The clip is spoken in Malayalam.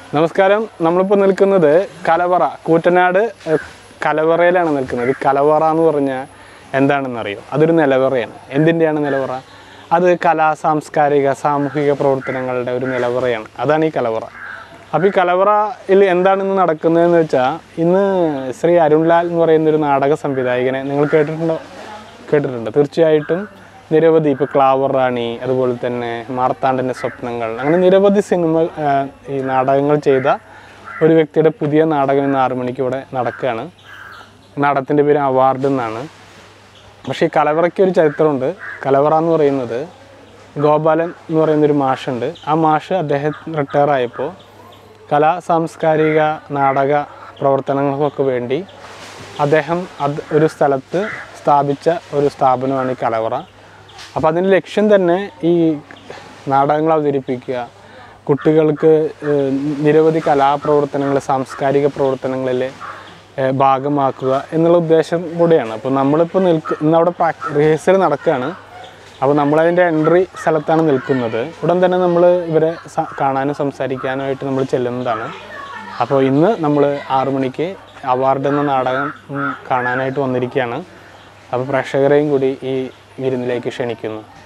നമസ്കാരം നമ്മളിപ്പോൾ നിൽക്കുന്നത് കലവറ കൂറ്റനാട് ഏഹ്, കലവറയിലാണ് നിൽക്കുന്നത് ഈ കലവറ എന്ന് പറഞ്ഞാൽ എന്താണെന്നറിയോ അതൊരു നിലവറയാണ് എന്തിൻ്റെയാണ് നിലവറ അത് കലാ സാംസ്കാരിക സാമൂഹിക പ്രവർത്തനങ്ങളുടെ ഒരു നിലവറയാണ് അതാണ് ഈ കലവറ അപ്പോൾ ഈ കലവറയിൽ എന്താണ് ഇന്ന് നടക്കുന്നതെന്ന് വെച്ചാൽ ഇന്ന് ശ്രീ അരുൺലാൽ എന്ന് പറയുന്ന ഒരു നാടക സംവിധായകനെ നിങ്ങൾ കേട്ടിട്ടുണ്ടോ കേട്ടിട്ടുണ്ട് തീർച്ചയായിട്ടും നിരവധി ഇപ്പോൾ ക്ലാവർ റാണി അതുപോലെ തന്നെ മാർത്താണ്ഡൻ്റെ സ്വപ്നങ്ങൾ അങ്ങനെ നിരവധി സിനിമ ആ, ഈ നാടകങ്ങൾ ചെയ്ത ഒരു വ്യക്തിയുടെ പുതിയ നാടകം ഇന്ന് ആറു മണിക്ക് ഇവിടെ നടക്കുകയാണ് നാടകത്തിൻ്റെ പേര് അവാർഡ് എന്നാണ് പക്ഷേ ഈ കലവറയ്ക്ക് ഒരു ചരിത്രമുണ്ട് കലവറ എന്ന് പറയുന്നത് ഗോപാലൻ എന്ന് പറയുന്ന ഒരു മാഷുണ്ട് ആ മാഷ് അദ്ദേഹം റിട്ടയർ ആയപ്പോൾ കലാ സാംസ്കാരിക നാടക പ്രവർത്തനങ്ങൾക്കൊക്കെ വേണ്ടി അദ്ദേഹം അത് ഒരു സ്ഥലത്ത് സ്ഥാപിച്ച ഒരു സ്ഥാപനമാണ് ഈ കലവറ അപ്പോൾ അതിൻ്റെ ലക്ഷ്യം തന്നെ ഈ നാടകങ്ങൾ അവതരിപ്പിക്കുക കുട്ടികൾക്ക് ഏഹ്, നിരവധി കലാപ്രവർത്തനങ്ങൾ സാംസ്കാരിക പ്രവർത്തനങ്ങളിൽ ഏഹ്, ഭാഗമാക്കുക എന്നുള്ള ഉദ്ദേശം കൂടിയാണ് അപ്പോൾ നമ്മളിപ്പോൾ നിൽക്ക് ഇന്നവിടെ പ്രാക് റിഹേഴ്സൽ നടക്കുകയാണ് അപ്പോൾ നമ്മളതിൻ്റെ എൻട്രി സ്ഥലത്താണ് നിൽക്കുന്നത് ഉടൻ തന്നെ നമ്മൾ ഇവരെ സ- കാണാനും സംസാരിക്കാനുമായിട്ട് നമ്മൾ ചെല്ലുന്നതാണ് അപ്പോൾ ഇന്ന് നമ്മൾ ആറു മണിക്ക് അവാർഡ് എന്ന നാടകം ഉം, കാണാനായിട്ട് വന്നിരിക്കുകയാണ് അപ്പോൾ പ്രേക്ഷകരെയും കൂടി ഈ വിരുന്നിലേക്ക് ക്ഷണിക്കുന്നു